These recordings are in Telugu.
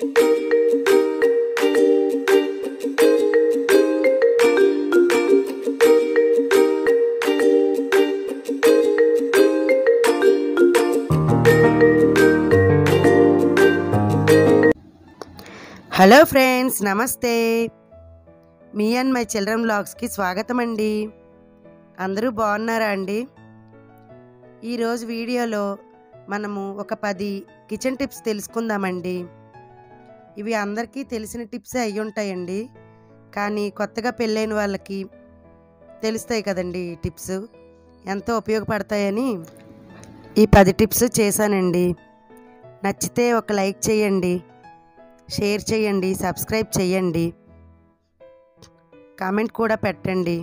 హలో ఫ్రెండ్స్ నమస్తే మీ అండ్ మై చిల్డ్రన్ బ్లాగ్స్కి స్వాగతం అండి అందరూ బాగున్నారా అండి ఈరోజు వీడియోలో మనము ఒక పది కిచెన్ టిప్స్ తెలుసుకుందామండి ఇవి అందరికీ తెలిసిన టిప్సే అయి ఉంటాయండి కానీ కొత్తగా పెళ్ళైన వాళ్ళకి తెలుస్తాయి కదండి ఈ టిప్స్ ఎంతో ఉపయోగపడతాయని ఈ పది టిప్స్ చేశానండి నచ్చితే ఒక లైక్ చేయండి షేర్ చేయండి సబ్స్క్రైబ్ చేయండి కామెంట్ కూడా పెట్టండి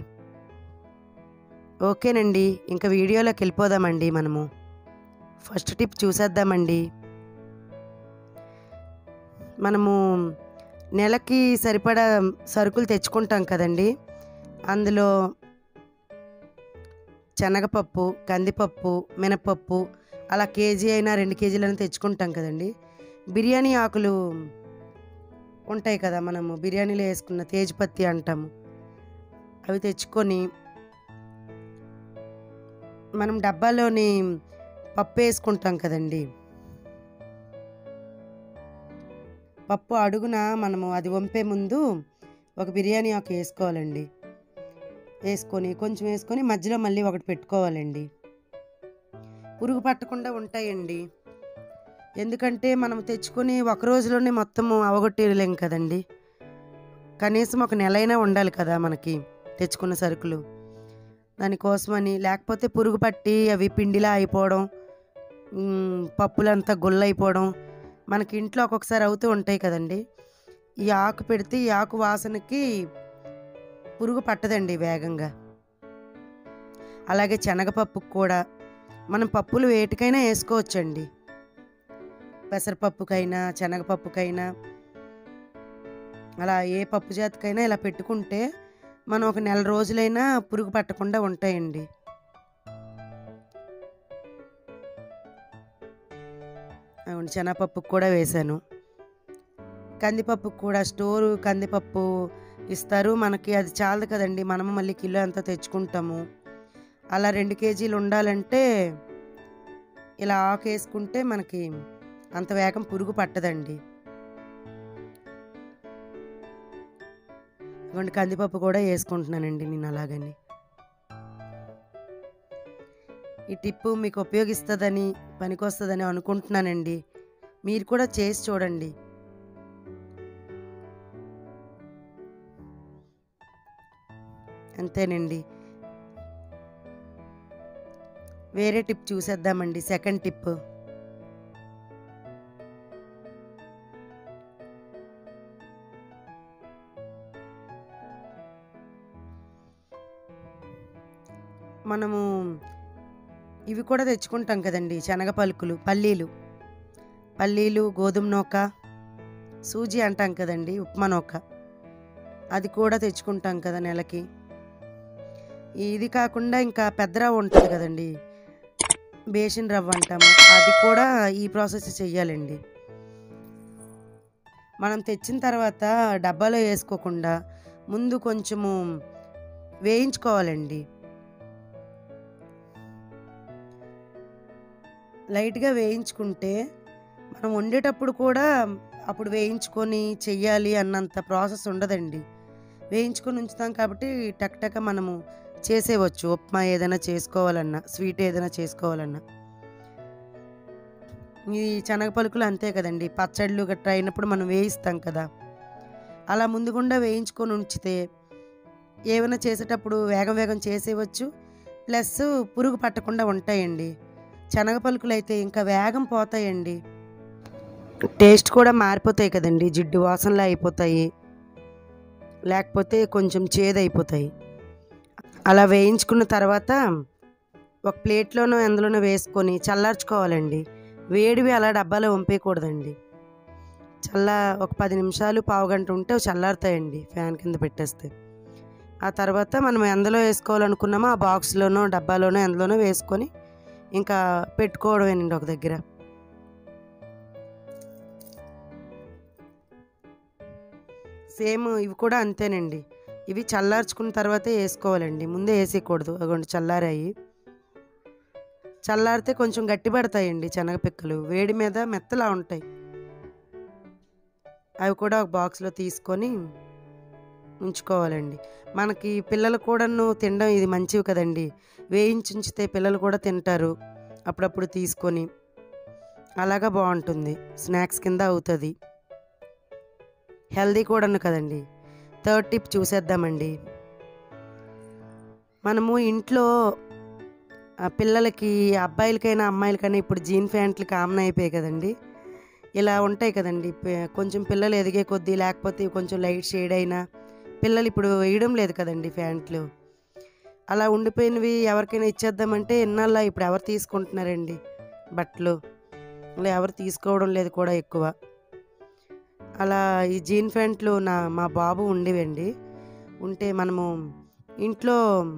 ఓకేనండి ఇంకా వీడియోలోకి వెళ్ళిపోదామండి మనము ఫస్ట్ టిప్ చూసేద్దామండి మనము నెలకి సరిపడా సరుకులు తెచ్చుకుంటాం కదండి అందులో శనగపప్పు కందిపప్పు మినపప్పు అలా కేజీ అయినా రెండు కేజీలైనా తెచ్చుకుంటాం కదండి బిర్యానీ ఆకులు ఉంటాయి కదా మనము బిర్యానీలో వేసుకున్న తేజ్పత్తి అంటాము అవి తెచ్చుకొని మనం డబ్బాలోని పప్పు వేసుకుంటాం కదండి పప్పు అడుగున మనము అది వంపే ముందు ఒక బిర్యానీ ఆకు వేసుకోవాలండి వేసుకొని కొంచెం వేసుకొని మధ్యలో మళ్ళీ ఒకటి పెట్టుకోవాలండి పురుగు పట్టకుండా ఉంటాయండి ఎందుకంటే మనం తెచ్చుకొని ఒక రోజులోనే మొత్తము అవగొట్టేయలేం కదండి కనీసం ఒక నెల అయినా ఉండాలి కదా మనకి తెచ్చుకున్న సరుకులు దానికోసమని లేకపోతే పురుగు పట్టి అవి పిండిలా అయిపోవడం మ్, పప్పులంతా గుల్లైపోవడం మనకి ఇంట్లో ఒక్కొక్కసారి అవుతూ ఉంటాయి కదండి ఈ ఆకు పెడితే ఈ ఆకు వాసనకి పురుగు పట్టదండి వేగంగా అలాగే శనగపప్పుకు కూడా మనం పప్పులు వేటికైనా వేసుకోవచ్చండి పెసరపప్పుకైనా శనగపప్పుకైనా అలా ఏ పప్పు జాతికైనా ఇలా పెట్టుకుంటే మనం ఒక నెల రోజులైనా పురుగు పట్టకుండా ఉంటాయండి అవును శనగపప్పుకు కూడా వేశాను కందిపప్పుకు కూడా స్టోరు కందిపప్పు ఇస్తారు మనకి అది చాలదు కదండి మనము మళ్ళీ కిలో అంతా తెచ్చుకుంటాము అలా రెండు కేజీలు ఉండాలంటే ఇలా ఆకు వేసుకుంటే మనకి అంత వేగం పురుగు పట్టదండి ఇదిగోండి కందిపప్పు కూడా వేసుకుంటున్నానండి నేను అలాగని ఈ టిప్పు మీకు ఉపయోగిస్తుందని పనికొస్తుందని అనుకుంటున్నానండి మీరు కూడా చేసి చూడండి అంతేనండి వేరే టిప్ చూసేద్దామండి సెకండ్ టిప్ మనము ఇవి కూడా తెచ్చుకుంటాం కదండి శనగ పలుకులు పల్లీలు పల్లీలు గోధుమ నూక సూజీ అంటాం కదండి ఉప్మా నూక అది కూడా తెచ్చుకుంటాం కదా నెలకి ఇది కాకుండా ఇంకా పెద్ద రవ్వ ఉంటుంది కదండి బేసిన్ రవ్వ అంటాము అది కూడా ఈ ప్రాసెస్ చెయ్యాలండి మనం తెచ్చిన తర్వాత డబ్బాలో వేసుకోకుండా ముందు కొంచెము వేయించుకోవాలండి లైట్గా వేయించుకుంటే మనం వండేటప్పుడు కూడా అప్పుడు వేయించుకొని చెయ్యాలి అన్నంత ప్రాసెస్ ఉండదండి వేయించుకొని ఉంచుతాం కాబట్టి టక్ టక్ మనము చేసేవచ్చు ఉప్మా ఏదైనా చేసుకోవాలన్నా స్వీట్ ఏదైనా చేసుకోవాలన్నా ఈ శనగ పలుకులు అంతే కదండి పచ్చళ్ళు గట్రా అయినప్పుడు మనం వేయిస్తాం కదా అలా ముందుగుండా వేయించుకొని ఉంచితే ఏమైనా చేసేటప్పుడు వేగం వేగం చేసేవచ్చు ప్లస్ పురుగు పట్టకుండా ఉంటాయండి శనగ పలుకులు అయితే ఇంకా వేగం పోతాయండి టేస్ట్ కూడా మారిపోతాయి కదండి జిడ్డు వాసనలా అయిపోతాయి లేకపోతే కొంచెం చేదైపోతాయి అలా వేయించుకున్న తర్వాత ఒక ప్లేట్లోనో ఎందులోనో వేసుకొని చల్లార్చుకోవాలండి వేడివి అలా డబ్బాలో వంపేయకూడదండి చల్ల ఒక పది నిమిషాలు పావు గంట ఉంటే అవి చల్లారుతాయండి ఫ్యాన్ కింద పెట్టేస్తే ఆ తర్వాత మనం ఎందులో వేసుకోవాలనుకున్నామో ఆ బాక్స్లోనో డబ్బాలోనో ఎందులోనో వేసుకొని ఇంకా పెట్టుకోవడమేనండి ఒక దగ్గర సేమ్ ఇవి కూడా అంతేనండి ఇవి చల్లార్చుకున్న తర్వాతే వేసుకోవాలండి ముందే వేసేయకూడదు అగోండి చల్లారాయి చల్లారితే కొంచెం గట్టి పడతాయండి శనగపిక్కలు వేడి మీద మెత్తలా ఉంటాయి అవి కూడా ఒక బాక్స్లో తీసుకొని ఉంచుకోవాలండి మనకి పిల్లలు కూడాను తినడం ఇది మంచివి కదండి వేయించి ఉంచితే పిల్లలు కూడా తింటారు అప్పుడప్పుడు తీసుకొని అలాగా బాగుంటుంది స్నాక్స్ కింద అవుతుంది హెల్దీ కూడాను కదండి థర్డ్ టిప్ చూసేద్దామండి మనము ఇంట్లో ఆ పిల్లలకి అబ్బాయిలకైనా అమ్మాయిలకైనా ఇప్పుడు జీన్ ప్యాంట్లు కామన్ అయిపోయాయి కదండి ఇలా ఉంటాయి కదండి పి- కొంచెం పిల్లలు ఎదిగే కొద్దీ లేకపోతే కొంచెం లైట్ షేడ్ అయినా పిల్లలు ఇప్పుడు వేయడం లేదు కదండి ప్యాంట్లు అలా ఉండిపోయినవి ఎవరికైనా ఇచ్చేద్దామంటే ఇన్నాళ్ళ ఇప్పుడు ఎవరు తీసుకుంటున్నారండి బట్టలు అలా ఎవరు తీసుకోవడం లేదు కూడా ఎక్కువ అలా ఈ జీన్ ప్యాంట్లు నా మా బాబు ఉండేవండి ఉంటే మనము ఇంట్లో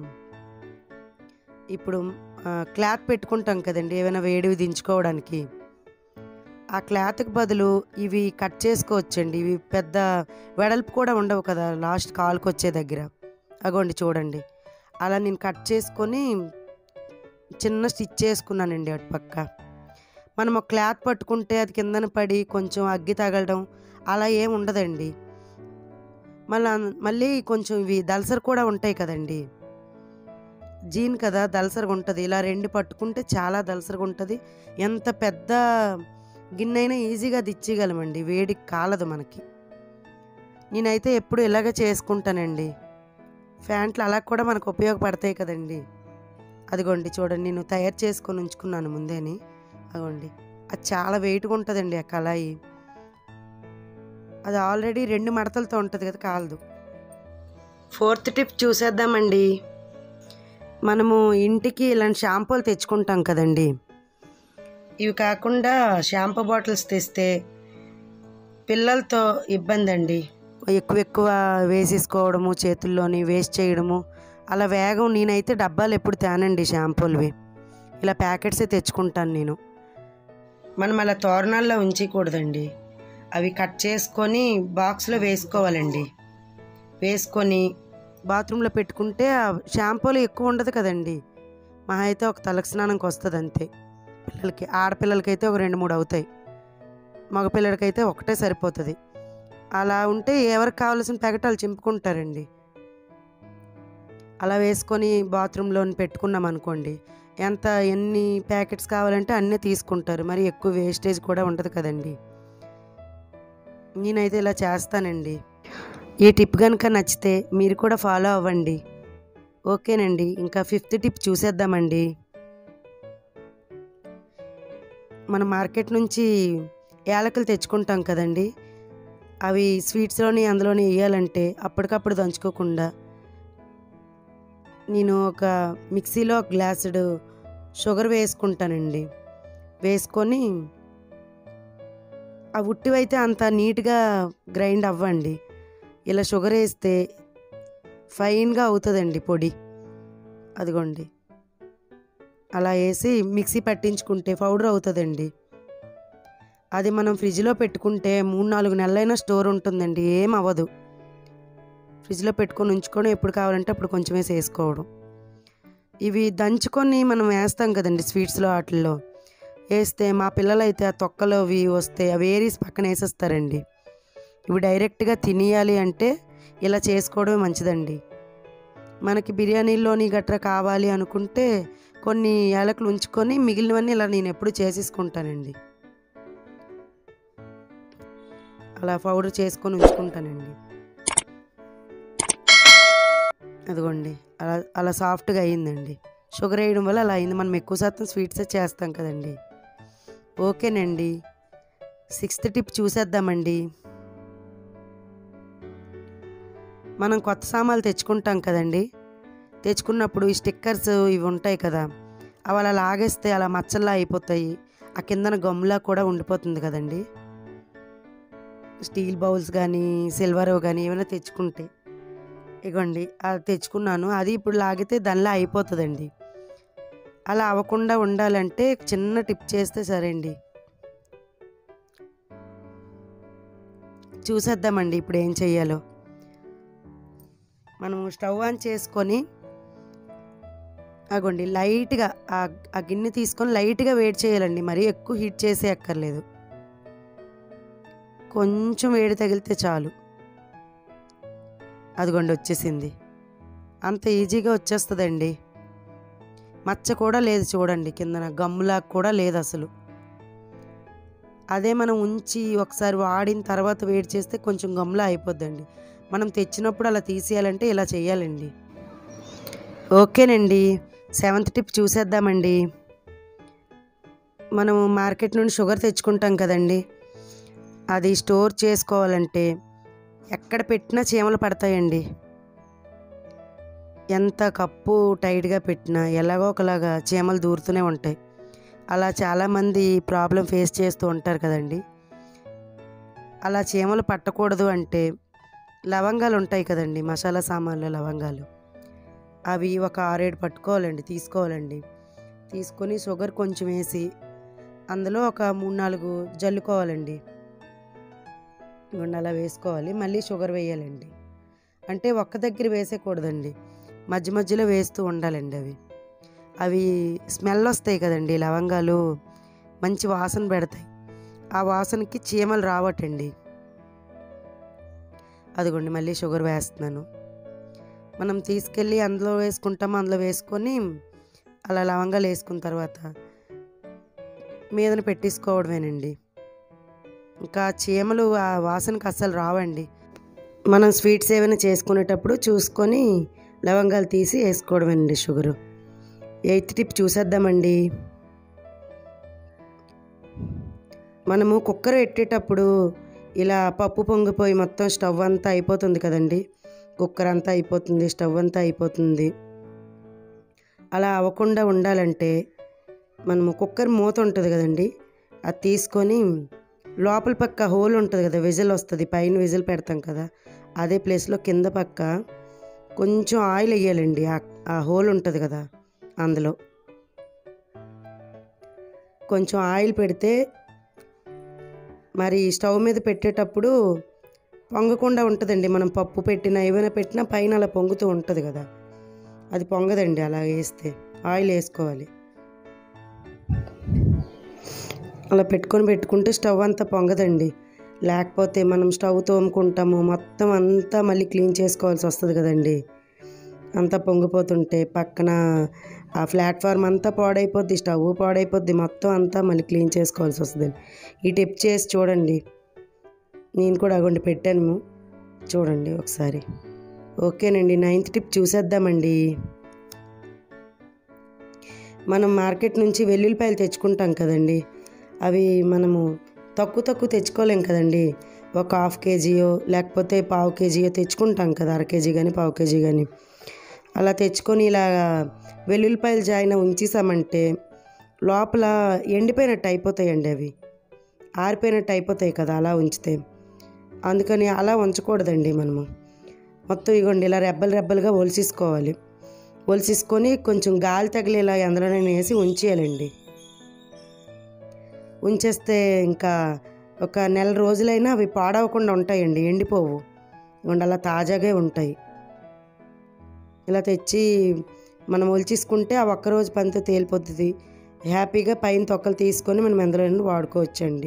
ఇప్పుడు ఆ, క్లాత్ పెట్టుకుంటాం కదండి ఏమైనా వేడివి దించుకోవడానికి ఆ క్లాత్కి బదులు ఇవి కట్ చేసుకోవచ్చండి ఇవి పెద్ద వెడల్పు కూడా ఉండవు కదా లాస్ట్ కాలుకి వచ్చే దగ్గర అగోండి చూడండి అలా నేను కట్ చేసుకొని చిన్న స్టిచ్ చేసుకున్నానండి అటు పక్క మనం ఒక క్లాత్ పట్టుకుంటే అది కిందన పడి కొంచెం అగ్గి తగలడం అలా ఏం ఉండదండి మళ్ళీ మళ్ళీ కొంచెం ఇవి దలసరి కూడా ఉంటాయి కదండి జీన్ కదా దలసరిగా ఉంటుంది ఇలా రెండు పట్టుకుంటే చాలా దలసరిగా ఉంటుంది ఎంత పెద్ద గిన్నె అయినా ఈజీగా దిచ్చేయగలమండి వేడి కాలదు మనకి నేనైతే ఎప్పుడు ఇలాగ చేసుకుంటానండి ఫ్యాంట్లు అలా కూడా మనకు ఉపయోగపడతాయి కదండి అదిగోండి చూడండి నేను తయారు చేసుకొని ఉంచుకున్నాను ముందేని అదిగోండి అది చాలా వెయిట్గా ఉంటుందండి ఆ కళాయి అది ఆల్రెడీ రెండు మడతలతో ఉంటుంది కదా కాలదు ఫోర్త్ టిప్ చూసేద్దామండి మనము ఇంటికి ఇలాంటి షాంపూలు తెచ్చుకుంటాం కదండి ఇవి కాకుండా షాంపూ బాటిల్స్ తెస్తే పిల్లలతో ఇబ్బంది అండి ఎక్కువ ఎక్కువ వేసేసుకోవడము చేతుల్లోని వేస్ట్ చేయడము అలా వేగం నేనైతే డబ్బాలు ఎప్పుడు తేనండి షాంపూలవి ఇలా ప్యాకెట్సే తెచ్చుకుంటాను నేను మనం అలా తోరణాల్లో ఉంచకూడదండి అవి కట్ చేసుకొని బాక్స్లో వేసుకోవాలండి వేసుకొని బాత్రూంలో పెట్టుకుంటే ఆ షాంపూలు ఎక్కువ ఉండదు కదండి మా అయితే ఒక తలకు స్నానంకి వస్తుంది అంతే పిల్లలకి ఆడపిల్లలకైతే ఒక రెండు మూడు అవుతాయి మగపిల్లలకైతే ఒకటే సరిపోతుంది అలా ఉంటే ఎవరికి కావాల్సిన ప్యాకెట్ వాళ్ళు చింపుకుంటారండి అలా వేసుకొని బాత్రూంలో పెట్టుకున్నాం అనుకోండి ఎంత ఎన్ని ప్యాకెట్స్ కావాలంటే అన్నీ తీసుకుంటారు మరి ఎక్కువ వేస్టేజ్ కూడా ఉండదు కదండి నేనైతే ఇలా చేస్తానండి ఈ టిప్ కనుక నచ్చితే మీరు కూడా ఫాలో అవ్వండి ఓకేనండి ఇంకా ఫిఫ్త్ టిప్ చూసేద్దామండి మన మార్కెట్ నుంచి యాలకులు తెచ్చుకుంటాం కదండి అవి స్వీట్స్లోని అందులోని వేయాలంటే అప్పటికప్పుడు దంచుకోకుండా నేను ఒక మిక్సీలో ఒక గ్లాసుడు షుగర్ వేసుకుంటానండి వేసుకొని ఆ ఉట్టివైతే అంత నీట్గా గ్రైండ్ అవ్వండి ఇలా షుగర్ వేస్తే ఫైన్గా అవుతుందండి పొడి అదిగోండి అలా వేసి మిక్సీ పట్టించుకుంటే పౌడర్ అవుతుందండి అది మనం ఫ్రిడ్జ్లో పెట్టుకుంటే మూడు నాలుగు నెలలైనా స్టోర్ ఉంటుందండి ఏం అవ్వదు ఫ్రిడ్జ్లో పెట్టుకొని ఉంచుకొని ఎప్పుడు కావాలంటే అప్పుడు కొంచెం వేసి వేసుకోవడం ఇవి దంచుకొని మనం వేస్తాం కదండి స్వీట్స్లో వాటిల్లో వేస్తే మా పిల్లలు అయితే ఆ తొక్కలు అవి వస్తే అవి ఏరీస్ పక్కన వేసేస్తారండి ఇవి డైరెక్ట్గా తినేయాలి అంటే ఇలా చేసుకోవడమే మంచిదండి మనకి బిర్యానీలోని గట్రా కావాలి అనుకుంటే కొన్ని యాలకులు ఉంచుకొని మిగిలినవన్నీ ఇలా నేను ఎప్పుడు చేసేసుకుంటానండి అలా పౌడర్ చేసుకొని ఉంచుకుంటానండి అదిగోండి అలా అలా సాఫ్ట్గా అయ్యిందండి షుగర్ వేయడం వల్ల అలా అయింది మనం ఎక్కువ శాతం స్వీట్సే చేస్తాం కదండి ఓకేనండి సిక్స్త్ టిప్ చూసేద్దామండి మనం కొత్త సామాన్లు తెచ్చుకుంటాం కదండి తెచ్చుకున్నప్పుడు ఈ స్టిక్కర్స్ ఇవి ఉంటాయి కదా అవి అలా లాగేస్తే అలా మచ్చల్లా అయిపోతాయి ఆ కిందన గమ్లా కూడా ఉండిపోతుంది కదండి స్టీల్ బౌల్స్ కానీ సిల్వర్ కానీ ఏమైనా తెచ్చుకుంటే ఇగోండి అది తెచ్చుకున్నాను అది ఇప్పుడు లాగితే దానిలో అయిపోతుందండి అలా అవ్వకుండా ఉండాలంటే చిన్న టిప్ చేస్తే సరే అండి చూసేద్దామండి ఇప్పుడు ఏం చెయ్యాలో మనము స్టవ్ ఆన్ చేసుకొని అగోండి లైట్గా ఆ ఆ గిన్నె తీసుకొని లైట్గా వేడి చేయాలండి మరీ ఎక్కువ హీట్ చేసే అక్కర్లేదు కొంచెం వేడి తగిలితే చాలు అదిగోండి వచ్చేసింది అంత ఈజీగా వచ్చేస్తుందండి మచ్చ కూడా లేదు చూడండి కిందన గమ్ములా కూడా లేదు అసలు అదే మనం ఉంచి ఒకసారి వాడిన తర్వాత వేడి చేస్తే కొంచెం గమ్ములా అయిపోద్దండి మనం తెచ్చినప్పుడు అలా తీసేయాలంటే ఇలా చేయాలండి ఓకేనండి సెవెంత్ టిప్ చూసేద్దామండి మనం మార్కెట్ నుండి షుగర్ తెచ్చుకుంటాం కదండి అది స్టోర్ చేసుకోవాలంటే ఎక్కడ పెట్టినా చీమలు పడతాయండి ఎంత కప్పు టైట్గా పెట్టినా ఎలాగో ఒకలాగా చీమలు దూరుతూనే ఉంటాయి అలా చాలామంది ప్రాబ్లం ఫేస్ చేస్తూ ఉంటారు కదండి అలా చీమలు పట్టకూడదు అంటే లవంగాలు ఉంటాయి కదండి మసాలా సామాన్లు లవంగాలు అవి ఒక ఆరేడు పట్టుకోవాలండి తీసుకోవాలండి తీసుకొని షుగర్ కొంచెం వేసి అందులో ఒక మూడు నాలుగు జల్లుకోవాలండి ఇవ్వండి అలా వేసుకోవాలి మళ్ళీ షుగర్ వేయాలండి అంటే ఒక్క దగ్గర వేసేయకూడదండి మధ్య మధ్యలో వేస్తూ ఉండాలండి అవి అవి స్మెల్ వస్తాయి కదండి లవంగాలు మంచి వాసన పెడతాయి ఆ వాసనకి చీమలు రావటండి అదిగోండి మళ్ళీ షుగర్ వేస్తున్నాను మనం తీసుకెళ్ళి అందులో వేసుకుంటాము అందులో వేసుకొని అలా లవంగాలు వేసుకున్న తర్వాత మీదన పెట్టేసుకోవడమేనండి ఇంకా చీమలు ఆ వాసనకి అస్సలు రావండి మనం స్వీట్స్ ఏమైనా చేసుకునేటప్పుడు చూసుకొని లవంగాలు తీసి వేసుకోవడమేనండి షుగరు ఎయిత్ టిప్ చూసేద్దామండి మనము కుక్కర్ పెట్టేటప్పుడు ఇలా పప్పు పొంగిపోయి మొత్తం స్టవ్ అంతా అయిపోతుంది కదండి కుక్కర్ అంతా అయిపోతుంది స్టవ్ అంతా అయిపోతుంది అలా అవ్వకుండా ఉండాలంటే మనము కుక్కర్ మూత ఉంటుంది కదండి అది తీసుకొని లోపల పక్క హోల్ ఉంటుంది కదా విజిల్ వస్తుంది పైన విజిల్ పెడతాం కదా అదే ప్లేస్లో కింద పక్క కొంచెం ఆయిల్ వేయాలండి ఆ- ఆ హోల్ ఉంటుంది కదా అందులో కొంచెం ఆయిల్ పెడితే మరి స్టవ్ మీద పెట్టేటప్పుడు పొంగకుండా ఉంటుందండి మనం పప్పు పెట్టినా ఏమైనా పెట్టినా పైన అలా పొంగుతూ ఉంటుంది కదా అది పొంగదండి అలా వేస్తే ఆయిల్ వేసుకోవాలి అలా పెట్టుకొని పెట్టుకుంటే స్టవ్ అంతా పొంగదండి లేకపోతే మనం స్టవ్ తోముకుంటాము మొత్తం అంతా మళ్ళీ క్లీన్ చేసుకోవాల్సి వస్తుంది కదండి అంతా పొంగిపోతుంటే పక్కన ఆ ప్లాట్ఫామ్ అంతా పాడైపోద్ది స్టవ్ పాడైపోద్ది మొత్తం అంతా మళ్ళీ క్లీన్ చేసుకోవాల్సి వస్తుంది ఈ టిప్ చేసి చూడండి నేను కూడా అగొండి పెట్టాను చూడండి ఒకసారి ఓకేనండి నైన్త్ టిప్ చూసేద్దామండి మనం మార్కెట్ నుంచి వెల్లుల్లిపాయలు తెచ్చుకుంటాం కదండి అవి మనము తక్కువ తక్కువ తెచ్చుకోలేం కదండి ఒక హాఫ్ కేజీయో లేకపోతే పావు కేజీయో తెచ్చుకుంటాం కదా అర కేజీ కానీ పావు కేజీ కానీ అలా తెచ్చుకొని ఇలా వెల్లుల్లిపాయలు జాయిన ఉంచేసామంటే లోపల ఎండిపోయినట్టు అయిపోతాయండి అవి ఆరిపోయినట్టు అయిపోతాయి కదా అలా ఉంచితే అందుకని అలా ఉంచకూడదండి మనము మొత్తం ఇగోండి ఇలా రెబ్బలు రెబ్బలుగా ఒలిసేసుకోవాలి ఒలిసేసుకొని కొంచెం గాలి తగిలేలా అందులోనే వేసి ఉంచేయాలండి ఉంచేస్తే ఇంకా ఒక నెల రోజులైనా అవి పాడవకుండా ఉంటాయండి ఎండిపోవు ఇగోండి అలా తాజాగా ఉంటాయి ఇలా తెచ్చి మనం ఒలిచేసుకుంటే ఆ ఒక్కరోజు పనితో తేలిపోతుంది హ్యాపీగా పైన తొక్కలు తీసుకొని మనం ఎందులో వాడుకోవచ్చండి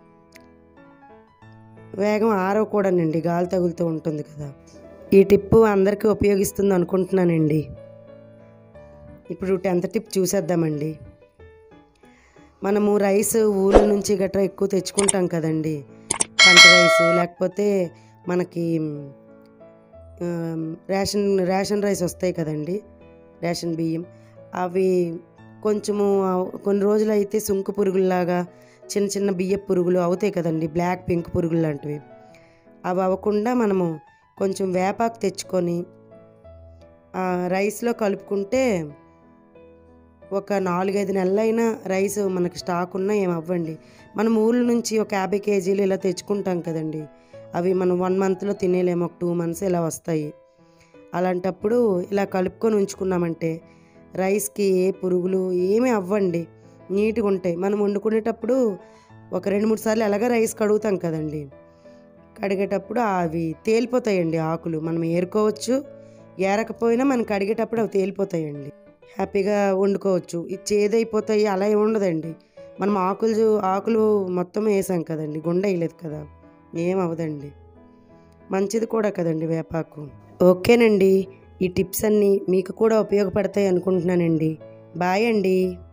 వేగం ఆరవకూడనండి గాలి తగులుతూ ఉంటుంది కదా ఈ టిప్పు అందరికీ ఉపయోగిస్తుంది అనుకుంటున్నానండి ఇప్పుడు టెన్త్ టిప్ చూసేద్దామండి మనము రైస్ ఊళ్ళ నుంచి గట్రా ఎక్కువ తెచ్చుకుంటాం కదండి పంట రైస్ లేకపోతే మనకి ఆ, రేషన్ రేషన్ రైస్ వస్తాయి కదండి రేషన్ బియ్యం అవి కొంచెము ఆ, కొన్ని రోజులు అయితే సుంకు పురుగుల్లాగా చిన్న చిన్న బియ్య పురుగులు అవుతాయి కదండి బ్లాక్ పింక్ పురుగులు లాంటివి అవి అవ్వకుండా మనము కొంచెం వేపాకు తెచ్చుకొని ఆ, రైస్లో కలుపుకుంటే ఒక నాలుగైదు నెలలైనా రైస్ మనకి స్టాక్ ఉన్నా ఏం అవ్వండి మనం ఊళ్ళ నుంచి ఒక యాభై కేజీలు ఇలా తెచ్చుకుంటాం కదండి అవి మనం వన్ మంత్లో తినేలేము ఒక టూ మంత్స్ ఇలా వస్తాయి అలాంటప్పుడు ఇలా కలుపుకొని ఉంచుకున్నామంటే రైస్కి ఏ పురుగులు ఏమీ అవ్వండి నీట్గా ఉంటాయి మనం వండుకునేటప్పుడు ఒక రెండు మూడు సార్లు ఎలాగ రైస్ కడుగుతాం కదండి కడిగేటప్పుడు అవి తేలిపోతాయండి ఆకులు మనం ఏరుకోవచ్చు ఏరకపోయినా మనం కడిగేటప్పుడు అవి తేలిపోతాయండి హ్యాపీగా వండుకోవచ్చు ఇది చేదైపోతాయి అలా ఏమి ఉండదండి మనం ఆకులు ఆకులు మొత్తం వేసాం కదండి గుండ వేయలేదు కదా ఏం అవ్వదండి మంచిది కూడా కదండి వేపాకు ఓకేనండి ఈ టిప్స్ అన్నీ మీకు కూడా ఉపయోగపడతాయి అనుకుంటున్నానండి బాయ్ అండి